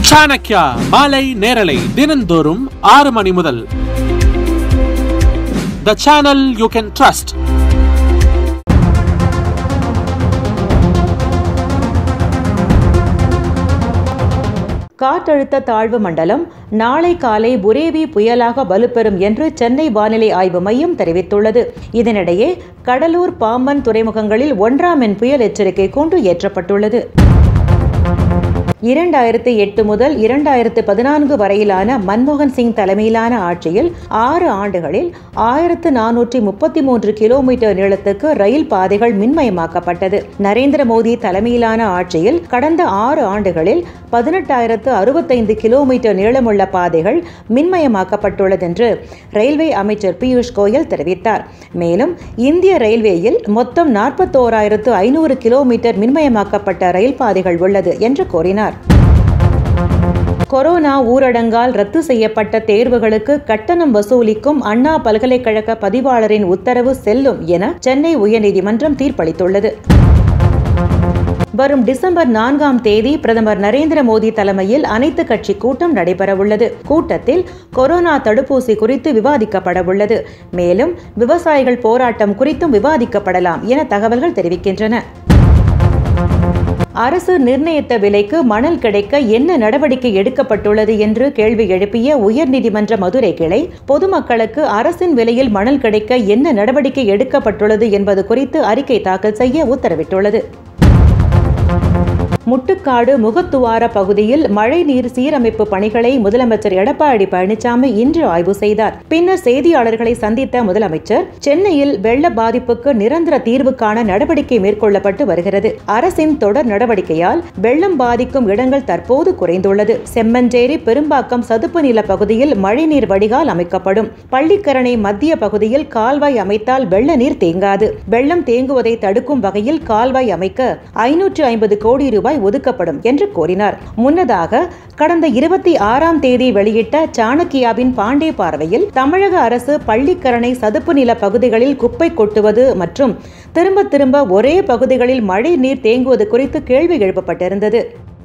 சாணக்யா மாலை நேரலை தினந்தோறும் ஆறு மணி முதல் the channel you can trust காற்றழுத்த தாழ்வு மண்டலம் நாளை காலை புரேவி புயலாக வலுப்பெறும் என்று சென்னை வானிலை ஆய்வு மையம் தெரிவித்துள்ளது இதனிடையே கடலூர் பாம்பன் துறைமுகங்களில் ஒன்றாம் எண் புயல் எச்சரிக்கை கூண்டு ஏற்றப்பட்டுள்ளது இரண்டாயிரத்தி எட்டு முதல் இரண்டாயிரத்து பதினான்கு வரையிலான மன்மோகன் சிங் தலைமையிலான ஆட்சியில் ஆறு ஆண்டுகளில் ஆயிரத்து நானூற்றி முப்பத்தி மூன்று கிலோமீட்டர் நீளத்துக்கு ரயில் பாதைகள் மின்மயமாக்கப்பட்டது நரேந்திர மோடி தலைமையிலான ஆட்சியில் கடந்த ஆறு ஆண்டுகளில் பதினெட்டாயிரத்து அறுபத்தைந்து கிலோமீட்டர் நீளமுள்ள பாதைகள் மின்மயமாக்கப்பட்டுள்ளது என்று ரயில்வே அமைச்சர் பியூஷ் கோயல் தெரிவித்தார் மேலும் இந்திய ரயில்வேயில் மொத்தம் நாற்பத்தோராயிரத்து ஐநூறு கிலோமீட்டர் மின்மயமாக்கப்பட்ட ரயில் பாதைகள் உள்ளது என்று கூறினார் கொரோனா ஊரடங்கால் ரத்து செய்யப்பட்ட தேர்வுகளுக்கு கட்டணம் வசூலிக்கும் அண்ணா பல்கலைக்கழக பதிவாளரின் உத்தரவு செல்லும் என சென்னை உயர்நீதிமன்றம் தீர்ப்பளித்துள்ளது வரும் டிசம்பர் நான்காம் தேதி பிரதமர் நரேந்திர மோடி தலைமையில் அனைத்து கட்சி கூட்டம் நடைபெறவுள்ளது கூட்டத்தில் கொரோனா தடுப்பூசி குறித்து விவாதிக்கப்படவுள்ளது மேலும் விவசாயிகள் போராட்டம் குறித்தும் விவாதிக்கப்படலாம் என தகவல்கள் தெரிவிக்கின்றன அரசு நிர்ணயித்த விலைக்கு மணல் கிடைக்க என்ன நடவடிக்கை எடுக்கப்பட்டுள்ளது என்று கேள்வி எழுப்பிய உயர்நீதிமன்ற மதுரை கிளை பொதுமக்களுக்கு அரசின் விலையில் மணல் கிடைக்க என்ன நடவடிக்கை எடுக்கப்பட்டுள்ளது என்பது குறித்து அறிக்கை தாக்கல் செய்ய உத்தரவிட்டுள்ளது முட்டுக்காடு முகத்துவார பகுதியில் மழைநீர் சீரமைப்பு பணிகளை முதலமைச்சர் எடப்பாடி பழனிசாமி இன்று ஆய்வு செய்தார் பின்னர் செய்தியாளர்களை சந்தித்த முதலமைச்சர் சென்னையில் வெள்ள பாதிப்புக்கு நிரந்தர தீர்வுக்கான நடவடிக்கை மேற்கொள்ளப்பட்டு வருகிறது அரசின் தொடர் நடவடிக்கையால் வெள்ளம் பாதிக்கும் இடங்கள் தற்போது குறைந்துள்ளது செம்மஞ்சேரி பெரும்பாக்கம் சதுப்பு நில பகுதியில் மழைநீர் வடிகால் அமைக்கப்படும் பள்ளிக்கரணை மத்திய பகுதியில் கால்வாய் அமைத்தால் வெள்ள நீர் தேங்காது வெள்ளம் தேங்குவதை தடுக்கும் வகையில் கால்வாய் அமைக்க ஐநூற்று ஐம்பது கோடி ரூபாய் ஒதுக்கப்படும் என்று கூறினார் முன்னதாக கடந்த இருபத்தி ஆறாம் தேதி வெளியிட்ட சாணக்கியாவின் பாண்டே பார்வையில் தமிழக அரசு பள்ளிக்கரணை சதுப்பு நில பகுதிகளில் குப்பை கொட்டுவது மற்றும் திரும்ப திரும்ப ஒரே பகுதிகளில் மழை நீர் தேங்குவது குறித்து கேள்வி எழுப்பப்பட்டிருந்தது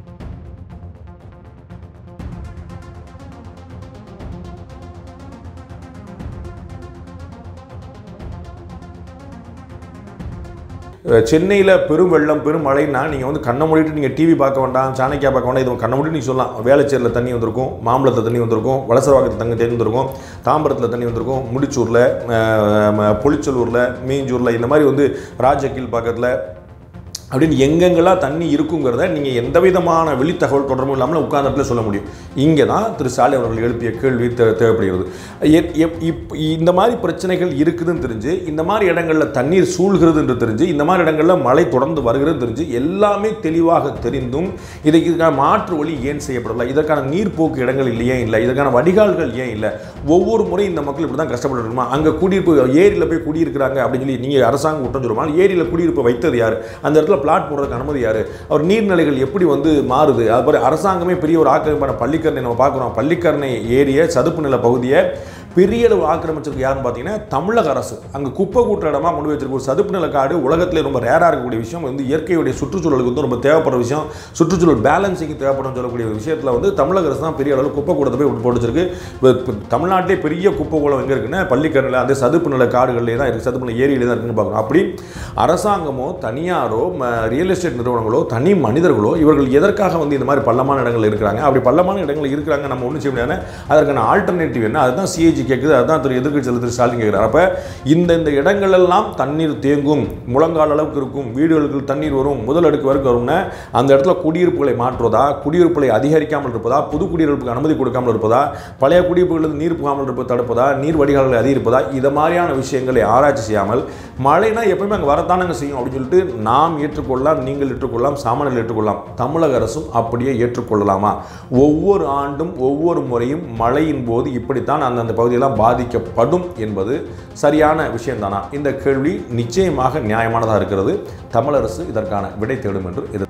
சென்னையில் பெரும் வெள்ளம் பெரும் மழைன்னா நீங்கள் வந்து கண்ணை மூடிட்டு நீங்கள் டிவி பார்க்க வேண்டாம் சாணக்கியா பார்க்க வேண்டாம் இது கண்ணை மூடிட்டு நீங்கள் சொல்லலாம் வேளச்சேரியில் தண்ணி வந்திருக்கும் மாம்பழத்தில் தண்ணி வந்திருக்கும் வலசரவாக்கத்தில் தண்ணி தண்ணி வந்திருக்கும் தாம்பரத்தில் தண்ணி வந்திருக்கும் முடிச்சூரில் புளிச்சலூரில் மீஞ்சூரில் இந்த மாதிரி வந்து ராஜகீழ் பக்கத்தில் அப்படின்னு எங்கெங்கெல்லாம் தண்ணி இருக்குங்கிறத நீங்கள் எந்த விதமான வெளித்தகவல் தொடர்பும் இல்லாமல் உட்கார்ந்த இடத்துல சொல்ல முடியும் இங்கே தான் திரு ஸ்டாலின் அவர்கள் எழுப்பிய கேள்வி தே தேவைப்படுகிறது எ- எப்- இப் இந்த மாதிரி பிரச்சனைகள் இருக்குதுன்னு தெரிஞ்சு இந்த மாதிரி இடங்களில் தண்ணீர் சூழ்கிறது என்று தெரிஞ்சு இந்த மாதிரி இடங்களில் மழை தொடர்ந்து வருகிறது தெரிஞ்சு எல்லாமே தெளிவாக தெரிந்தும் இதுக்கு இதுக்கான மாற்று வழி ஏன் செய்யப்படலை இதற்கான நீர்ப்போக்கு இடங்கள் இல்லையே இல்லை இதற்கான வடிகால்கள் ஏன் இல்லை ஒவ்வொரு முறை இந்த மக்கள் இப்படி தான் கஷ்டப்பட்டுருமா அங்கே குடியிருப்பு ஏரியில் போய் குடியிருக்கிறாங்க அப்படின்னு சொல்லி நீங்கள் அரசாங்கம் குற்றம் சொல்லுமா ஏரியில் குடியிருப்பு வைத்தது யார் அந்த இடத்துல பிளாட் போடுறதுக்கு அனுமதி யார் அவர் நீர்நிலைகள் எப்படி வந்து மாறுது அது மாதிரி அரசாங்கமே பெரிய ஒரு ஆக்கிரமிப்பான பள்ளிக்கரணை நம்ம பார்க்குறோம் பள்ளிக்கரணை ஏரிய சதுப்பு நில பகுதியை பெரிய அளவு ஆக்கிரமிச்சிருக்கு யாருன்னு பார்த்தீங்கன்னா தமிழக அரசு அங்கே குப்பை கூட்டுற இடமா கொண்டு வச்சிருக்க ஒரு சதுப்பு நில காடு உலகத்திலே ரொம்ப ரேராக இருக்கக்கூடிய விஷயம் வந்து இயற்கையுடைய சுற்றுச்சூழலுக்கு வந்து ரொம்ப தேவைப்படுற விஷயம் சுற்றுச்சூழல் பேலன்சிங் தேவைப்படும் சொல்லக்கூடிய ஒரு விஷயத்தில் வந்து தமிழக அரசு தான் பெரிய அளவு குப்பை கூடத்தை போய் போட்டு வச்சிருக்கு இப்ப- இப்ப தமிழ்நாட்டிலே பெரிய குப்பை கூடம் எங்கே இருக்குன்னா பள்ளிக்கரணில் அந்த சதுப்பு நில காடுகளிலே தான் இருக்குது சதுப்பு நில ஏரியிலே தான் இருக்குன்னு பார்க்குறோம் அப்படி அரசாங்கமோ தனியாரோ ரியல் எஸ்டேட் நிறுவனங்களோ தனி மனிதர்களோ இவர்கள் எதற்காக வந்து இந்த மாதிரி பள்ளமான இடங்கள் இருக்கிறாங்க அப்படி பள்ளமான இடங்கள் இருக்கிறாங்க நம்ம ஒன்றும் செய்ய முடியாது அதற்கான ஆல்டர்னேட்டிவ் என்ன அதுதான் சிஏஜி கேட்குது அதுதான் திரு எதிர்க்கட்சியில் திரு ஸ்டாலின் கேட்குறாரு அப்போ இந்த இந்த இடங்களெல்லாம் தண்ணீர் தேங்கும் முழங்கால் அளவுக்கு இருக்கும் வீடுகளுக்கு தண்ணீர் வரும் முதல் அடுக்கு வரைக்கும் வரும்னா அந்த இடத்துல குடியிருப்புகளை மாற்றுவதா குடியிருப்புகளை அதிகரிக்காமல் இருப்பதா புது குடியிருப்புக்கு அனுமதி கொடுக்காமல் இருப்பதா பழைய குடியிருப்புகளுக்கு நீர் புகாமல் இருப்பது தடுப்பதா நீர் வடிகால்களை அதிகரிப்பதா இது மாதிரியான விஷயங்களை ஆராய்ச்சி செய்யாமல் மழைனா எப்பவுமே அங்கே வரத்தானங்க செய்யும் அப்படின்னு சொல்லிட்டு நாம் ஏற்றுக்கொள்ளலாம் நீங்கள் ஏற்றுக்கொள்ளலாம் சாமானியர்கள் ஏற்றுக்கொள்ளலாம் தமிழக அரசும் அப்படியே ஏற்றுக்கொள்ளலாமா ஒவ்வொரு ஆண்டும் ஒவ்வொரு முறையும் மழையின் போது இப்படித்தான் அந்தந்த பகுதியெல்லாம் பாதிக்கப்படும் என்பது சரியான விஷயம்தானா இந்த கேள்வி நிச்சயமாக நியாயமானதாக இருக்கிறது தமிழரசு இதற்கான விடை தேடும் என்று எதிர்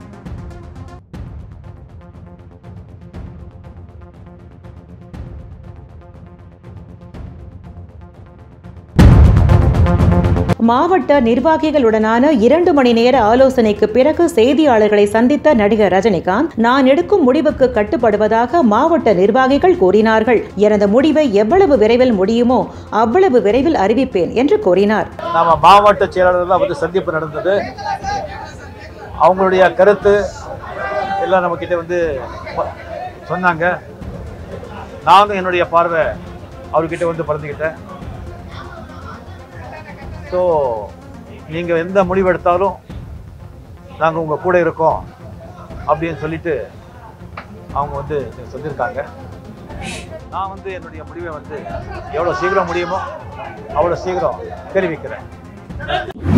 மாவட்ட நிர்வாகிகளுடனான இரண்டு மணி நேர ஆலோசனைக்கு பிறகு செய்தியாளர்களை சந்தித்த நடிகர் ரஜினிகாந்த் நான் எடுக்கும் முடிவுக்கு கட்டுப்படுவதாக மாவட்ட நிர்வாகிகள் கூறினார்கள் எனது முடிவை எவ்வளவு விரைவில் முடியுமோ அவ்வளவு விரைவில் அறிவிப்பேன் என்று கூறினார் நம்ம மாவட்ட செயலாளர்கள் வந்து சந்திப்பு நடந்தது அவங்களுடைய கருத்து எல்லாம் நம்மக்கிட்ட வந்து ப- சொன்னாங்க நானும் என்னுடைய பார்வை அவர்கிட்ட வந்து பறந்துக்கிட்டேன் ஸோ நீங்கள் எந்த முடிவு எடுத்தாலும் நாங்கள் உங்கள் கூட இருக்கோம் அப்படின்னு சொல்லிட்டு அவங்க வந்து எனக்கு சொல்லியிருக்காங்க நான் வந்து என்னுடைய முடிவை வந்து எவ்வளோ சீக்கிரம் முடியுமோ அவ்வளோ சீக்கிரம் தெரிவிக்கிறேன்